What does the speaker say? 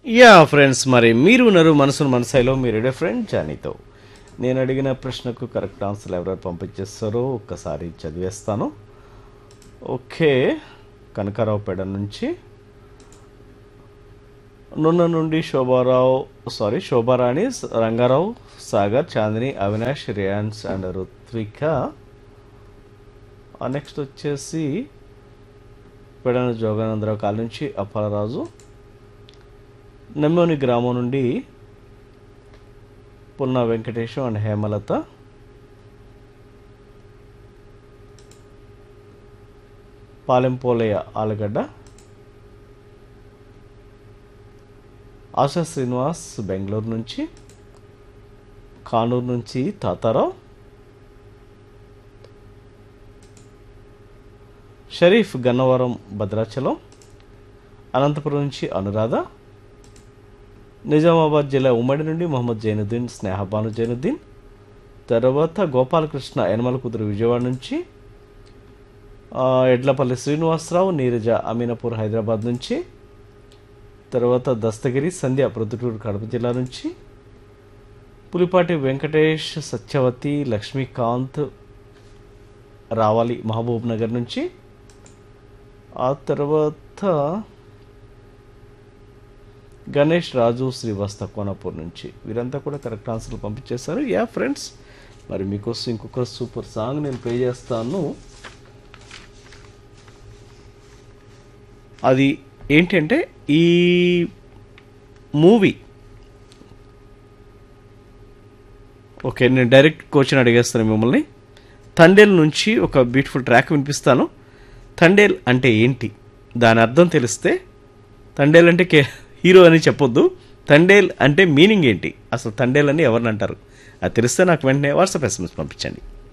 yeah friends మరి మీరు ఉన్నారు మనసును మనసాయిలో మీరు ఫ్రెండ్ జానీతో నేను అడిగిన ప్రశ్నకు కరెక్ట్ ఆన్సర్ ఎవరెవరు పంపించేస్తారో ఒక్కసారి చదివేస్తాను ఓకే కనకారావుపేట నుంచి నున్న నుండి Shobharao sorry Shobharani Rangarao Sagar Chandini Avinash Riyans and Ruthvika next వచ్చేసి పెడన జోగానందరావు కాల నుంచి అప్పలరాజు నెమ్మోని గ్రామం నుండి పున్న వెంకటేశం అండ్ హేమలత పాలెంపోలయ్య ఆలగడ్డ ఆశా శ్రీనివాస్ బెంగళూరు నుంచి కానూరు నుంచి తాతారావు షరీఫ్ గన్నవరం భద్రాచలం అనంతపురం నుంచి అనురాధ నిజామాబాద్ జిల్లా ఉమ్మడి నుండి మొహమ్మద్ జైనుద్దీన్ స్నేహబాను జైనుద్దీన్ తర్వాత గోపాలకృష్ణ యనమల కుదురు విజయవాడ నుంచి ఆ, ఎడ్లపల్లి శ్రీనివాసరావు నీరజ అమీనపూర్ హైదరాబాద్ నుంచి తర్వాత దస్తగిరి సంధ్య ప్రొద్దుటూరు కడప జిల్లా నుంచి పులిపాటి వెంకటేష్ సత్యవతి లక్ష్మీకాంత్ రావాలి మహబూబ్ నగర్ నుంచి ఆ తర్వాత గణేష్ రాజు శ్రీవాస్త కోనాపూర్ నుంచి వీరంతా కూడా కరెక్ట్ ఆన్సర్లు పంపించేశారు యా ఫ్రెండ్స్ మరి మీకోసం ఇంకొక సూపర్ సాంగ్ నేను ప్లే చేస్తాను అది ఏంటంటే ఈ మూవీ ఓకే నేను డైరెక్ట్ కోచ్ని అడిగేస్తాను మిమ్మల్ని తండేల్ నుంచి ఒక బ్యూటిఫుల్ ట్రాక్ వినిపిస్తాను తండేల్ అంటే ఏంటి దాని అర్థం తెలిస్తే తండేల్ అంటే కే హీరో అని చెప్పొద్దు తండేల్ అంటే మీనింగ్ ఏంటి అసలు తండేల్ అని ఎవరిని అంటారు అది తెలిస్తే నాకు వెంటనే వాట్సాప్ ఎస్ఎంఎస్ పంపించండి